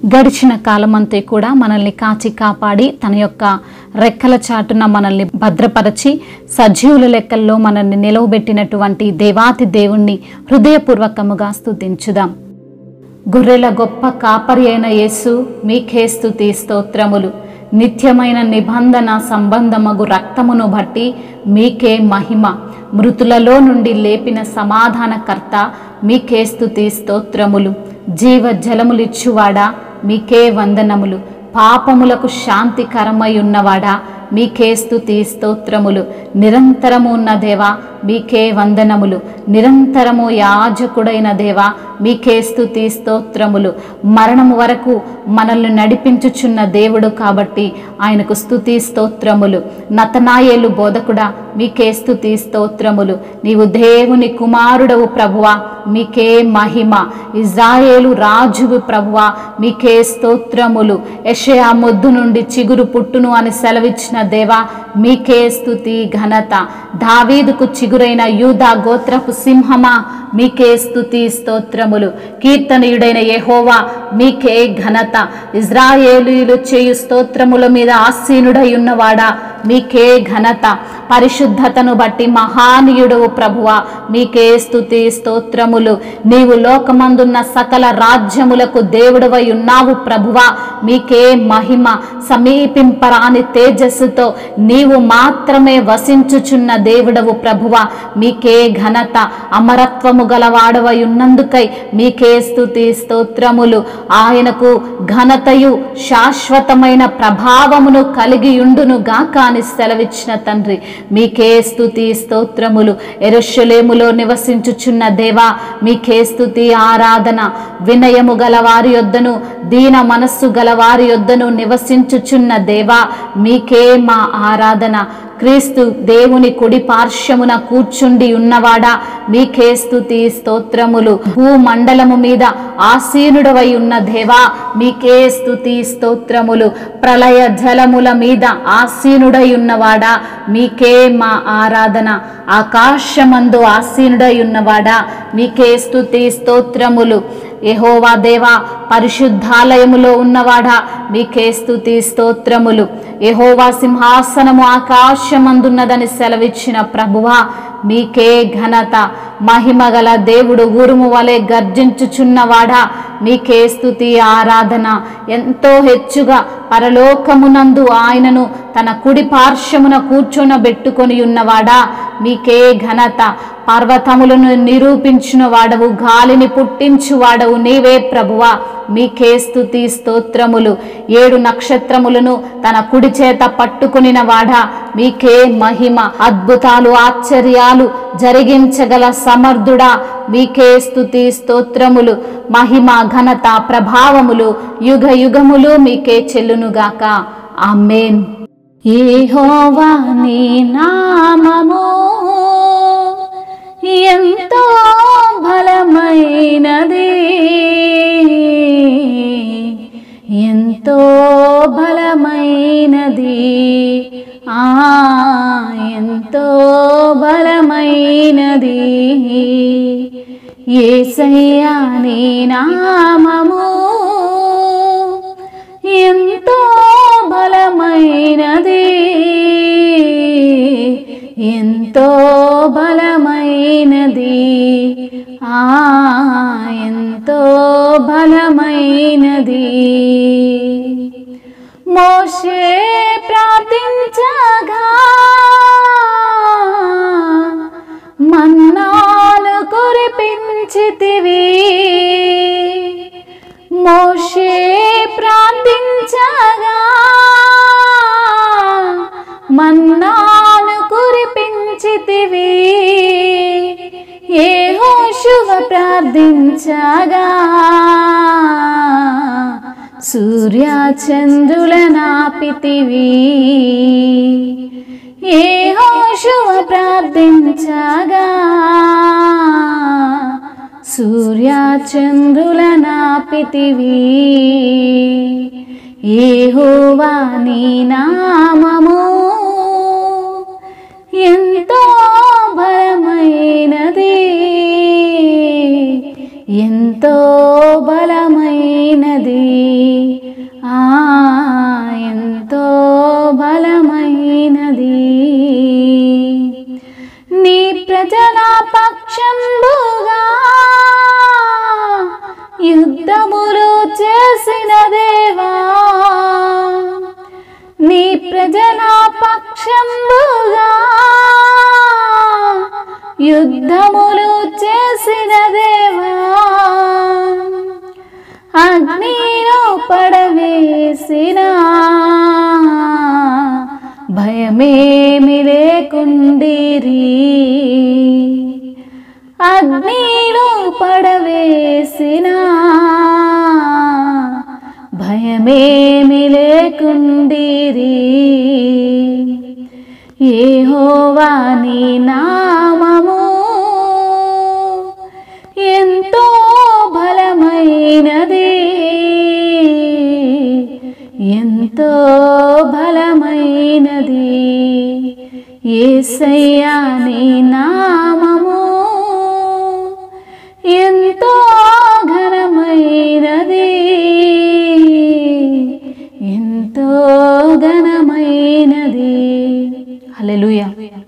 గడిచిన కాలమంతా కూడా మనల్ని కాచి కాపాడి తన యొక్క రెక్కల చాటున మనల్ని భద్రపరచి సజీవుల లెక్కల్లో మనల్ని నిలవబెట్టినటువంటి దేవాతి దేవుణ్ణి హృదయపూర్వకముగా స్తుతించుదాం గొర్రెల గొప్ప కాపరి అయిన యేసు మీకే స్తుతి స్తోత్రములు నిత్యమైన నిబంధన సంబంధమగు రక్తమును బట్టి మీకే మహిమ మృతులలో నుండి లేపిన సమాధానకర్త మీకే స్తుతి స్తోత్రములు జీవ జలములిచ్చువాడా మీకే వందనములు పాపములకు శాంతికరమై ఉన్నవాడా మీకే స్తుతి స్తోత్రములు నిరంతరము ఉన్న దేవా మీకే వందనములు నిరంతరము యాజకుడైన దేవా మీకే స్తుతి స్తోత్రములు మరణము వరకు మనల్ని నడిపించుచున్న దేవుడు కాబట్టి ఆయనకు స్తుతి స్తోత్రములు నతనాయేలు బోధకుడా మీకే స్తుతి స్తోత్రములు నీవు దేవుని కుమారుడవు ప్రభువా మీకే మహిమ ఇజ్రాయేలు రాజువు ప్రభువా మీకే స్తోత్రములు యెషయా మొద్దు నుండి చిగురు పుట్టును అని సెలవిచ్చిన దేవా మీకే స్తుతి ఘనత దావీదుకు చిగురైన యూదా గోత్రపు సింహమా మీకే స్తుతి స్తోత్రములు కీర్తనీయుడైన యెహోవా మీకే ఘనత ఇజ్రాయేలీలు చేయు స్తోత్రముల మీద ఆసీనుడై ఉన్నవాడా మీకే ఘనత పరిశుద్ధతను బట్టి మహానీయుడవు ప్రభువా మీకే స్తుతి స్తోత్రములు నీవు లోకమందున్న సకల రాజ్యములకు దేవుడవై ఉన్నావు ప్రభువా మీకే మహిమ సమీపింపరాని తేజస్సుతో నీవు మాత్రమే వసించుచున్న దేవుడవు ప్రభువా మీకే ఘనత అమరత్వము గలవాడవై ఉన్నందుకై మీకే స్తుతి స్తోత్రములు ఆయనకు ఘనతయు శాశ్వతమైన ప్రభావమును కలిగి ఉండును గాక అని సెలవిచ్చిన తండ్రి మీకే స్తుతి స్తోత్రములు ఎరుషలేములో నివసించుచున్న దేవా మీకే స్తుతి ఆరాధన వినయము గల వారి యొద్దను దీన మనస్సు గల వారి యొద్దను నివసించుచున్న దేవా మీకే మా ఆరాధన క్రీస్తు దేవుని కుడి పార్శ్వమున కూర్చుండి ఉన్నవాడా మీకే స్తుతి స్తోత్రములు భూమండలము మీద ఆసీనుడవై ఉన్న దేవా మీకే స్తుతి స్తోత్రములు ప్రళయ జలముల మీద ఆసీనుడై ఉన్నవాడా మీకే మా ఆరాధన ఆకాశమందు ఆసీనుడై ఉన్నవాడా మీకే స్తుతి స్తోత్రములు యెహోవా దేవా పరిశుద్ధాలయములో ఉన్నవాడా మీకే స్తుతి స్తోత్రములు యెహోవా సింహాసనము ఆకాశమందున్నదని సెలవిచ్చిన ప్రభువా మీకే ఘనత మహిమగల దేవుడు ఉరుము వలె గర్జించుచున్నవాడా మీకే స్తుతి ఆరాధన ఎంతో హెచ్చుగా పరలోకమునందు ఆయనను తన కుడి పార్శ్వమున కూర్చొనబెట్టుకొని ఉన్నవాడా మీకే ఘనత పర్వతములను నిరూపించిన వాడవు గాలిని పుట్టించు వాడవు నీవే ప్రభువా మీకే స్తుతి స్తోత్రములు ఏడు నక్షత్రములను తన కుడి చేత పట్టుకునిన వాడా మీకే మహిమ అద్భుతాలు ఆశ్చర్యాలు జరిగించగల సమర్థుడా మీకే స్తుతి స్తోత్రములు మహిమ ఘనత ప్రభావములు యుగ యుగములు మీకే చెల్లునుగాక ఆమేన్ యెహోవా నీ నామము ఎంతో బలమైనది ఎంతో బలమైనది ఆ ఎంతో బలమైనది ఏసయ్యా నీ నామము ఎంతో బలమైనది ఎంతో బలమైనది ఆ ఎంతో బలమైనది మోషే ప్రార్థించగా మన్నాలు కురిపించితివి మోషే ప్రార్థించగా మన్నాను కురిపించితివి ఏ హోషువ ప్రార్థించగా సూర్య చంద్రుల నాపితివి ఏ హోషువ ప్రార్థించగా సూర్య చంద్రుల నాపితివి ఏహోవా నీ నామము ఎంతో బలమైనది ఎంతో బలమైనది చేసిన దేవా నీ ప్రజల పక్షంబుగా యుద్ధములు చేసిన దేవా అగ్నిలో పడవేసిన భయమేమి లేకుండిరి అగ్నిలో పడవేసిన భయమేమి లేకుండిరి ఏహోవా నీ నామము ఎంతో బలమైనది ఎంతో బలమైనది ఏసయ్యా నీ నామము ఎంతో ఘనమైనది ఎంతో ఘనమైనది హల్లెలూయా